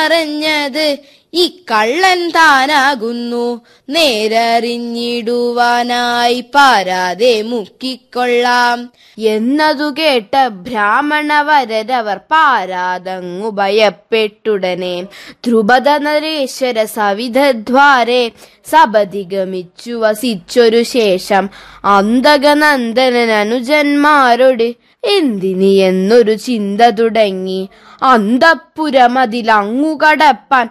എന്നറിഞ്ഞത് ഈ കള്ളൻ താനാകുന്നു നേരറിഞ്ഞിടുവാനായി പാരാതെ മുക്കിക്കൊള്ളാം എന്നതു കേട്ട ബ്രാഹ്മണവരരവർ പാരാതങ്ങു ഭയപ്പെട്ടുടനെ ധ്രുപദ നരേശ്വര സവിധദ്വാരെ സപതിഗമിച്ചു വസിച്ചൊരു ശേഷം അന്തകനന്ദനൻ അനുജന്മാരോട് എന്തിനി എന്നൊരു ചിന്ത തുടങ്ങി അന്തപ്പുരമതിലങ്ങു കടപ്പാൻ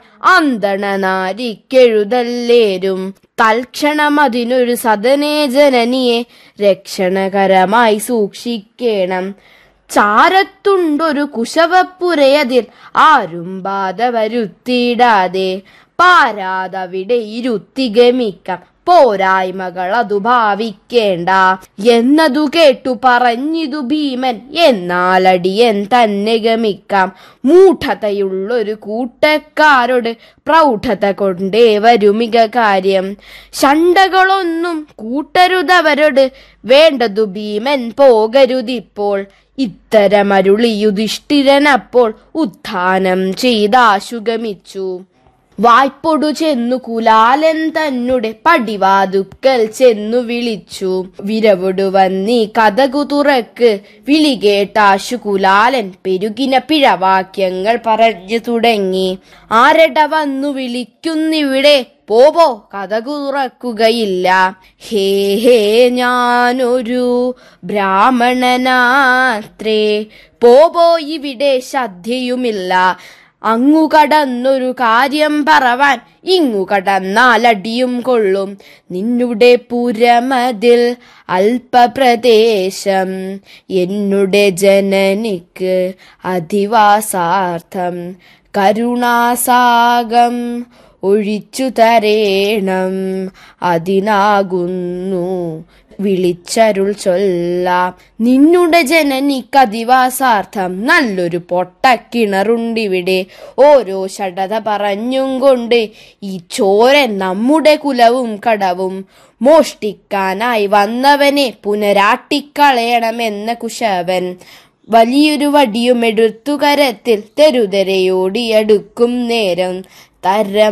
അന്തണനാരിക്കെഴുതല്ലേരും തൽക്ഷണം അതിനൊരു സദനേ ജനനിയെ രക്ഷണകരമായി സൂക്ഷിക്കേണം ചാരത്തുണ്ടൊരു കുശവപ്പുരയതിൽ ആരും ബാധ വരുത്തിയിടാതെ പാരാതവിടെ ഇരുത്തി ഗമിക്കാം പോരായ്മകൾ അതു ഭാവിക്കേണ്ട എന്നതു കേട്ടു പറഞ്ഞിതു ഭീമൻ എന്നാലടിയൻ തന്നെ ഗമിക്കാം മൂഢതയുള്ളൊരു കൂട്ടക്കാരോട് പ്രൗഢത കൊണ്ടേ വരുമിക കാര്യം ശണ്ടകളൊന്നും കൂട്ടരുതവരോട് വേണ്ടതു ഭീമൻ പോകരുതിപ്പോൾ ഇത്തരമരുളി യുധിഷ്ഠിരനപ്പോൾ ഉത്ഥാനം ചെയ്താശുഗമിച്ചു വായ്പൊടു ചെന്നു കുലാലൻ തന്നെ പടിവാതുക്കൽ ചെന്നു വിളിച്ചു വിരവൊടു വന്നീ കഥകു തുറക്ക് വിളി കേട്ടാശു കുലാലൻ പെരുകിന പിഴവാക്യങ്ങൾ പറഞ്ഞു തുടങ്ങി ആരട വന്നു വിളിക്കുന്നിവിടെ പോവോ കഥകു തുറക്കുകയില്ല ഹേ ഹേ ഞാനൊരു ബ്രാഹ്മണനാത്രേ പോവോ ഇവിടെ ശ്രദ്ധയുമില്ല അങ്ങു കടന്നൊരു കാര്യം പറവാൻ ഇങ്ങു കടന്നാലടിയും കൊള്ളും നിന്നുടെ പുരമതിൽ അല്പപ്രദേശം എന്നുടെ ജനനിക്ക് അധിവാസാർത്ഥം കരുണാസാഗം ഒഴിച്ചു തരേണം അതിനാകുന്നു വിളിച്ചരുൾ ചൊല്ലാം നിന്നുടെ ജനനിക്കധിവാസാർത്ഥം നല്ലൊരു പൊട്ടക്കിണറുണ്ടിവിടെ ഓരോ ഷടത പറഞ്ഞും കൊണ്ട് ഈ ചോരൻ നമ്മുടെ കുലവും കടവും മോഷ്ടിക്കാനായി വന്നവനെ പുനരാട്ടിക്കളയണമെന്ന കുശവൻ വലിയൊരു വടിയും എടുത്തു കരത്തിൽ തെരുതെരയോടിയടുക്കും നേരം തരം